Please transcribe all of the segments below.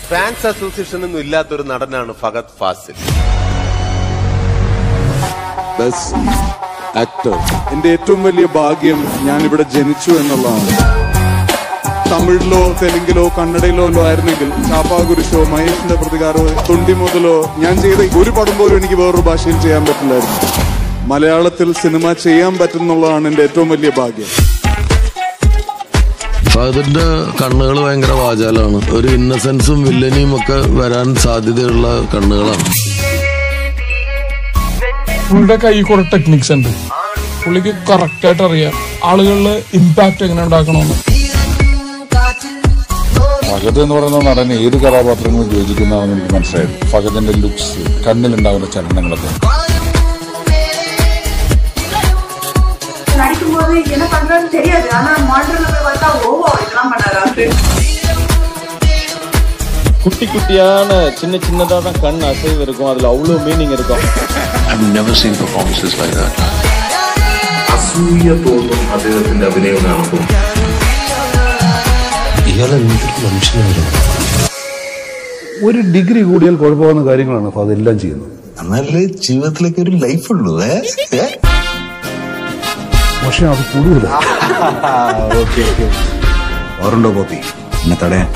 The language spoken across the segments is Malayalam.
ഫാൻസ് അസോസിയേഷൻ ഒന്നും ഇല്ലാത്തൊരു നടനാണ് ഫഹദ് ഫാസിൽ ബെസ്റ്റ് ആക്ടർ എന്റെ ഏറ്റവും വലിയ ഭാഗ്യം ഞാൻ ഇവിടെ ജനിച്ചു എന്നുള്ളതാണ് തമിഴിലോ തെലുങ്കിലോ കന്നഡയിലോ വല്ലോ ആയിരുന്നെങ്കിൽ ചാപ്പാകുരിശോ മഹേഷിന്റെ പ്രതികാരോ തൊണ്ടി മുതലോ ഞാൻ ചെയ്ത ഒരു പടം പോലും എനിക്ക് വേറൊരു ഭാഷയിൽ ചെയ്യാൻ പറ്റില്ലായിരുന്നു മലയാളത്തിൽ സിനിമ ചെയ്യാൻ പറ്റുന്നുള്ളതാണ് എന്റെ ഏറ്റവും വലിയ ഭാഗ്യം ഫഹദിന്റെ കണ്ണുകൾ ഭയങ്കര വാചാലാണ് ഒരു ഇന്നസെൻസും വില്ലനിയും ഒക്കെ വരാൻ സാധ്യതയുള്ള കണ്ണുകളാണ് പുള്ളിയുടെ കൈ കുറെ ടെക്നിക്സ് ഉണ്ട് പുള്ളിക്ക് കറക്റ്റ് ആയിട്ട് അറിയാം ആളുകളിൽ ഇമ്പാക്ട് എങ്ങനെ ഉണ്ടാക്കണമെന്ന് ഫഹദ് എന്ന് പറയുന്ന നടൻ ഏത് കഥാപാത്രങ്ങളും യോജിക്കുന്നതാണെന്ന് എനിക്ക് മനസ്സിലായത് ഫഹദിന്റെ ലുക്സ് കണ്ണിലുണ്ടാകുന്ന ചലനങ്ങളൊക്കെ நடிக்கும்போது என்ன பண்றதுன்னு தெரியாது ஆனா மாடர்ல போய் பார்த்தா ஓவோ இதெல்லாம் பண்ணாரு குட்டி குட்டியான சின்ன சின்னதாக தான் கண் அசைவு இருக்கும் அதில் அவ்வளோ மீனிங் இருக்கும் I've never seen performances like that. അസൂയ തോന്നും അദ്ദേഹത്തിന്റെ അഭിനയം കാണുമ്പോൾ ഒരു ഡിഗ്രി കൂടിയാൽ കുഴപ്പമാകുന്ന കാര്യങ്ങളാണ് അപ്പോൾ അതെല്ലാം ചെയ്യുന്നത് എന്നാലേ ജീവിതത്തിലേക്ക് ഒരു ലൈഫ് ഉള്ളൂ പക്ഷെ അത് കൂടുതലാണ് ഓറുണ്ടോ കോപ്പി എന്നെ തടയാൻ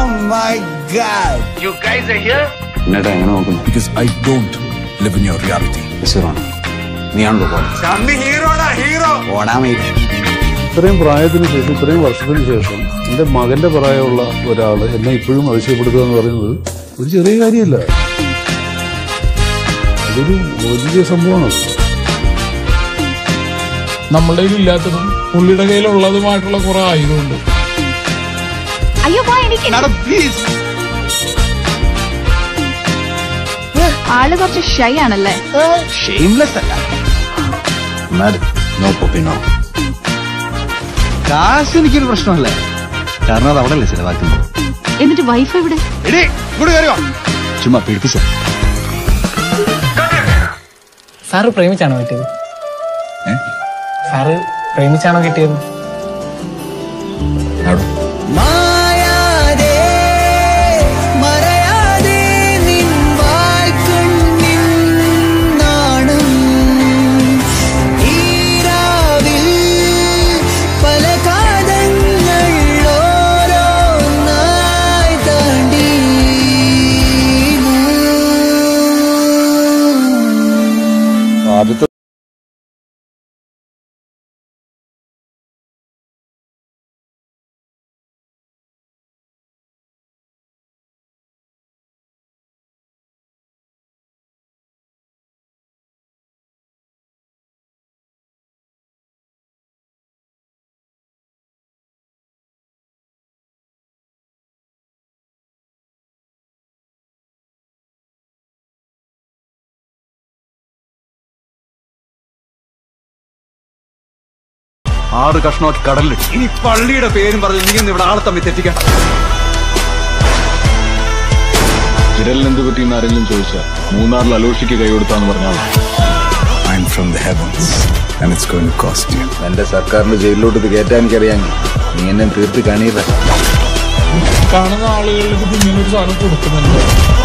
എന്നിട്ട് എങ്ങനെ നോക്കുന്നു because I don't live in your reality നീയാണല്ലോ ഓടാമേ ഇത്രയും പ്രായത്തിന് ശേഷം ഇത്രയും വർഷത്തിന് ശേഷം എൻ്റെ മകന്റെ പ്രായമുള്ള ഒരാൾ എന്നെ ഇപ്പോഴും അതിശയപ്പെടുത്തുക എന്ന് പറയുന്നത് ഒരു ചെറിയ കാര്യമല്ല അതൊരു വലിയ സംഭവമാണ് നമ്മളുടെ കയ്യിൽ ഇല്ലാത്തതും പുള്ളിയുടെ കയ്യിലുള്ളതുമായിട്ടുള്ള കുറെ ആയുധമുണ്ട് അയ്യോ വാ എനിക്ക് ആള് കുറച്ച് ഷൈ ആണല്ലേ ഷെയിംലെസ് അല്ല എന്നാൽ നോ പൊപ്പിനോ കാശ് എനിക്കൊരു പ്രശ്നമല്ല കാരണം അത് അവിടെ അല്ലേ ചിലവാക്കുന്നത് എന്നിട്ട് വൈഫ് എവിടെ ചുമ്മാ പിടിപ്പിച്ച സാറ് പ്രേമിച്ചാണോ കിട്ടിയത് ഏ? സാറ് പ്രേമിച്ചാണോ കിട്ടിയത് ആദ്യത്തെ ആറ് കഷ്ണമാക്കി കടലിലിട്ട് ഇനി പള്ളിയുടെ പേരും പറഞ്ഞ് നീ ഒന്ന് ഇവിടെ ആളെ തമ്മിൽ തെറ്റിക്കാൻ വിരലിന് എന്ത് പറ്റിയെന്ന് ആരെങ്കിലും ചോദിച്ചാൽ മൂന്നാറിൽ അലോഷിക്ക് കൈ കൊടുത്താന്ന് പറഞ്ഞാൽ I'm from the heavens and it's going to cost you എന്റെ സർക്കാരിന്റെ ജയിലിലോട്ട് ഇത് കയറ്റാൻ എനിക്കറിയാമെങ്കിൽ നീ എന്നെ തീർത്ത് കാണിയില്ല കാണുന്ന ആളുകളിലേക്ക് ഇങ്ങനെ ഒരു സാധനം കൊടുക്കുന്നുണ്ട്